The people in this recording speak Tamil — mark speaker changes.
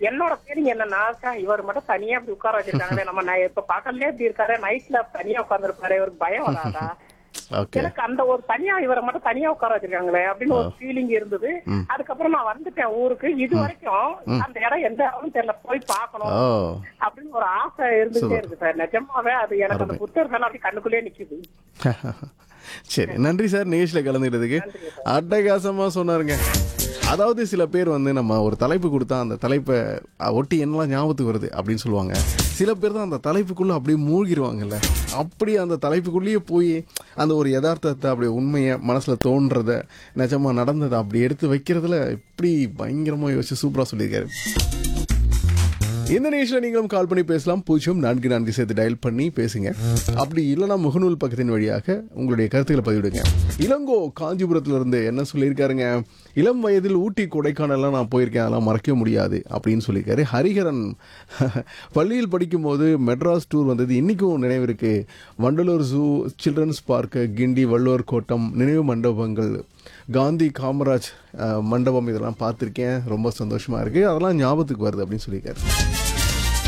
Speaker 1: என்னோட ஃபீலிங் என்னன்னா சார் இவர் மட்டும் தனியா இப்படி உட்கார வச்சிருக்காங்களே நம்ம நான் இப்ப பகல்லே இப்படி இருக்காரு நைட்ல தனியா உட்கார்ந்துருப்பாரு இவருக்கு பயம் வராதா
Speaker 2: ஓகே
Speaker 1: எனக்கு அந்த ஒரு தனியா இவரை மட்டும் தனியா உட்கார வச்சிருக்காங்களே அப்படின்னு ஒரு ஃபீலிங் இருந்தது அதுக்கப்புறம் நான் வந்துட்டேன் ஊருக்கு இது வரைக்கும் அந்த இடம் எந்த இடம்னு தெரியல போய் பார்க்கணும்
Speaker 2: ஓ
Speaker 1: அப்படின்னு ஒரு ஆசை இருந்துட்டே இருக்கு சார் நிஜமாவே அது எனக்கு அந்த புத்தர் மேல அப்படி கண்ணுக்குள்ளே நிக்குது
Speaker 2: சரி நன்றி சார் நிகழ்ச்சியில் கலந்துக்கிட்டதுக்கு அட்டகாசமாக சொன்னாருங்க அதாவது சில பேர் வந்து நம்ம ஒரு தலைப்பு கொடுத்தா அந்த தலைப்பை அ, ஒட்டி என்னெல்லாம் ஞாபகத்துக்கு வருது அப்படின்னு சொல்லுவாங்க சில பேர் தான் அந்த தலைப்புக்குள்ளே அப்படியே மூழ்கிடுவாங்கல்ல அப்படி அந்த தலைப்புக்குள்ளேயே போய் அந்த ஒரு யதார்த்தத்தை அப்படியே உண்மையை மனசில் தோன்றதை நிஜமாக நடந்ததை அப்படி எடுத்து வைக்கிறதுல இப்படி பயங்கரமாக யோசிச்சு சூப்பராக சொல்லியிருக்காரு இந்த நிகழ்ச்சியில் நீங்களும் கால் பண்ணி பேசலாம் பூஜ்ஜியம் நான்கு நான்கு சேர்த்து டயல் பண்ணி பேசுங்க அப்படி இல்லைனா முகநூல் பக்கத்தின் வழியாக உங்களுடைய கருத்துக்களை பதிவிடுங்க இளங்கோ காஞ்சிபுரத்துல இருந்து என்ன சொல்லியிருக்காருங்க இளம் வயதில் ஊட்டி கொடைக்கானல்லாம் நான் போயிருக்கேன் அதெல்லாம் மறக்கவே முடியாது அப்படின்னு சொல்லியிருக்காரு ஹரிஹரன் பள்ளியில் படிக்கும்போது மெட்ராஸ் டூர் வந்தது இன்னைக்கும் நினைவு இருக்கு Vandalur zoo children's park Guindy Valluvar Kottam நினைவு மண்டபங்கள் காந்தி காமராஜ் அஹ், மண்டபம் இதெல்லாம் பார்த்துருக்கேன் ரொம்ப சந்தோஷமா இருக்கு அதெல்லாம் ஞாபகத்துக்கு வருது அப்படின்னு சொல்லியிருக்காரு